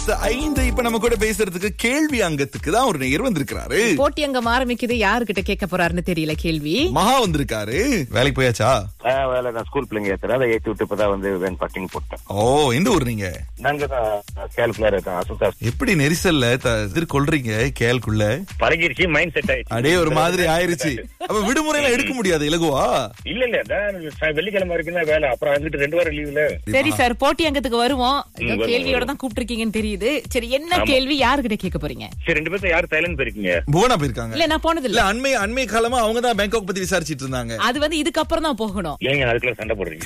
பத்து ஐந்து இப்ப நம்ம கூட பேசுறதுக்கு கேள்வி அங்கத்துக்கு தான் ஒரு நேர் வந்திருக்கிறாரு போட்டி அங்கம் ஆரம்பிக்குது யாருகிட்ட கேட்க போறாருன்னு தெரியல கேள்வி மகா வந்திருக்காரு வேலைக்கு போயாச்சா ஆ, வேலை நான் ஸ்கூல் பிள்ளைங்க ஏத்துறேன் அதை ஏத்தி விட்டு இப்பதான் வந்து வேன் பட்டிங் போட்டேன் ஓ எந்த ஊர் நீங்க நாங்க தான் கேல்குலர் இருக்கேன் அசுதா எப்படி நெரிசல்ல த- எதிர்கொள்றீங்க கேளுக்குள்ள பழகிருச்சு மைண்ட் செட் ஆயிடுச்சு அடே ஒரு மாதிரி ஆயிருச்சு அப்ப விடுமுறை எல்லாம் எடுக்க முடியாது இலகுவா இல்ல இல்ல அதான் ச- வெள்ளிக்கிழமை வரைக்கும் தான் வேலை அப்புறம் வந்துட்டு ரெண்டு வாரம் லீவ்ல சரி சார் போட்டி அங்கத்துக்கு வருவோம் ஏதோ வருவோம், கேள்வியோட வருவோம். தான் கூப்பிட்டிருக்கீங்கன்னு தெரியுது சரி என்ன கேள்வி யாருகிட்ட கேட்க போறீங்க சரி ரெண்டு பேர்த்த யார் தைலண்ட் போயிருக்கீங்க புவனா போயிருக்காங்க இல்ல நான் போனது இல்ல இல்ல அண்மை அண்மை காலமா அவங்க தான் பேங்காக் பத்தி விசாரிச்சிட்டு இருந்தாங்க அது வந்து இதுக்கப்புறம் தான் போகணும் ஏங்க அதுக்குள்ள சண்டை போடுறீங்க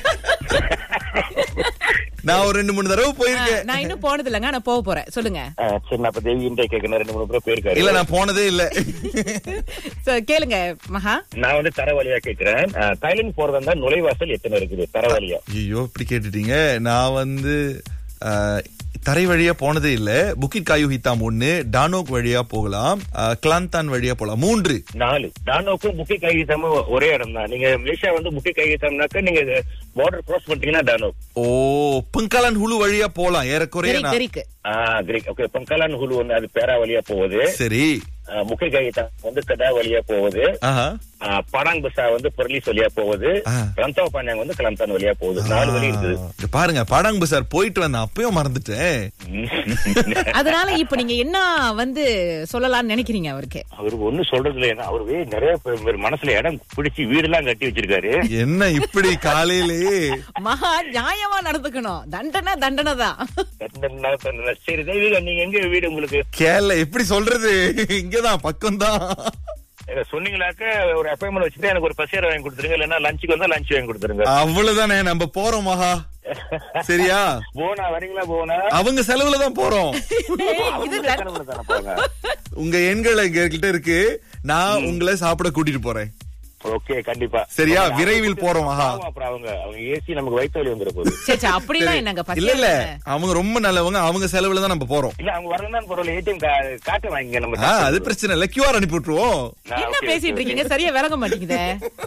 நான் ஒரு ரெண்டு மூணு தடவை ஆ, போயிருக்கேன் நான் இன்னும் போனது இல்லைங்க நான் போக போறேன் சொல்லுங்க ஆ, சரி நான் இப்ப தேவி இன்டை கேட்கணும் ரெண்டு மூணு பேர் போயிருக்காரு இல்ல நான் போனதே இல்ல So, கேளுங்க மகா நான் வந்து தரவழியா கேக்குறேன் ஆ, தைலண்ட் போறதா இருந்தா நுழைவாசல் எத்தனை இருக்குது தரவழியா ஐயோ இப்படி கேட்டுட்டீங்க நான் வந்து அஹ், தரை வழியா போனதே இல்ல புக்கிட் காயு ஹித்தாம் ஒண்ணு டானோக் வழியா போகலாம் அஹ், கிளாந்தான் வழியா போகலாம் மூன்று நாலு டானோக்கும் முக்கிய கைகிட்டாம ஒரே இடம் தான் நீங்க மலேசியா வந்து முக்கிய கைகிட்டாம்னாக்க நீங்க பார்டர் கிராஸ் பண்ணிட்டீங்கன்னா டானோக் ஓ புங்கலான் ஹுலு வழியா போலாம் ஏறக்குறைய தெரி நான்- தெரிக்கு ஆ கிரேக் ஓகே பங்கலான் ஹுலு ஒண்ணு அது பேரா வழியா போகுது சரி ஆ, முக்கிய கைகிட்டா வந்து கடா வழியா போகுது ஆஹா ஆ, படாங் பசா வந்து பொருளிஸ் வழியா போகுது ஆ. ரந்தாவ் பாண்டியாங் வந்து கிளம்தான் வழியா போகுது நாலு வழி இருக்குது இங்க பாருங்க பாடாங் பசார் போயிட்டு வந்தேன் அப்பயும் மறந்துட்டேன் அதனால இப்ப நீங்க என்ன வந்து சொல்லலாம்னு நினைக்கிறீங்க அவருக்கு அவரு ஒண்ணு சொல்றது இல்லையா அவரு வே- நிறைய பேர் பேர் மனசுல இடம் பிடிச்சி வீடெல்லாம் கட்டி வச்சிருக்காரு என்ன இப்படி காலையிலேயே மகா நியாயமா நடந்துக்கணும் தண்டனை தண்டனை தான் சரி தெய்வீக நீங்க எங்க வீடு உங்களுக்கு கேரள எப்படி சொல்றது இங்கதான் பக்கம்தான் ஏங்க, சொன்னீங்களாக்க ஒரு அப்பாயின்மெண்ட் வச்சுட்டு எனக்கு ஒரு பசியார வாங்கி கொடுத்துருங்க இல்லன்னா லஞ்சுக்கு வந்தா லஞ்ச் வாங்கி கொடுத்துருங்க அவ்வளவுதானே நம்ம போறோம் மகா சரியா போனா வரீங்களா போனா அவங்க செலவுல தான் போறோம் இது கனவுல தானே போங்க உங்க எண்கள் எங்க கிட்ட இருக்கு நான் உங்களை சாப்பிட கூட்டிட்டு போறேன் ஓகே கண்டிப்பா சரியா? விரைவில் போறோம், மகா. ஆமா, அப்புறம் அவங்க அவங்க ஏசி நமக்கு வயிற்று வலி வந்துட போகுது சரி சரி அப்படிலாம் என்னங்க இல்ல இல்ல பசி அவங்க ரொம்ப நல்லவங்க அவங்க செலவுல தான் நம்ம போறோம் இல்ல அவங்க வரலாம் பரவாயில்ல ஏடிஎம் காட்டு வாங்கிங்க நம்ம ஆ, அது பிரச்சனை இல்ல கியூஆர் அனுப்பி விட்டுருவோம் ஆ, என்ன okay, பேசிட்டு okay, இருக்கீங்க சரியா விளங்க மாட்டேங்குதே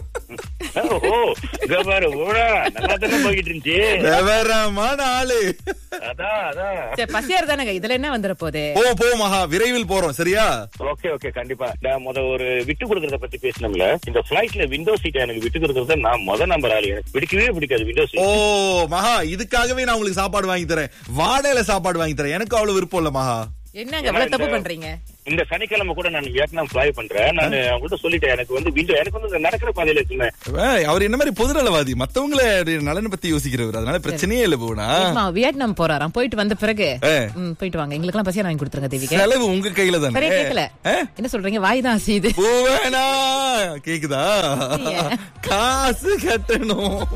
ஓ இங்க பாரு ஊழா நல்லா தானே போய்கிட்டு இருந்துச்சு விவரமான ஆளு அதான் அதான் சரி பசியார் தானேங்க இதுல என்ன வந்துட போகுது போ போ மகா விரைவில் போறோம் சரியா ஓகே ஓகே கண்டிப்பா நான் முத ஒரு விட்டு கொடுக்கறத பத்தி பேசணும்ல இந்த பிளைட்ல விண்டோ சீட் எனக்கு விட்டு கொடுக்கறத நான் முத நம்பர் ஆளு எனக்கு பிடிக்கவே பிடிக்காது விண்டோ ஓ சீட் மகா இதுக்காகவே நான் உங்களுக்கு சாப்பாடு வாங்கி தரேன் வாடகையில சாப்பாடு வாங்கி தரேன் எனக்கு அவ்வளவு விருப்பம் இல்ல மகா என்னங்க இவ்வளவு தப்பு பண்றீங்க இந்த சனிக்கிழமை கூட நான் வியட்நாம் ஃபிளை பண்றேன் நான் அவங்கள்ட்ட சொல்லிட்டேன் எனக்கு வந்து விண்டோ எனக்கு வந்து இந்த நடக்கிற பாதையில இருக்குமே ஏய், அவர் என்ன மாதிரி பொதுநலவாதி மத்தவங்கள நலனை பத்தி யோசிக்கிறவர் அதனால பிரச்சனையே இல்ல போனா ஆமா, வியட்நாம் போறாராம் போயிட்டு வந்த பிறகு ஏ. ம், போயிட்டு வாங்க எங்களுக்கு எல்லாம் பசியா வாங்கி கொடுத்துருங்க தேவிக்கு செலவு உங்க கையில சரியா தானே கேக்கல ஆ? என்ன சொல்றீங்க வாய் தான் செய்யுது பூவேனா கேக்குதா இல்லையே. காசு கட்டணும்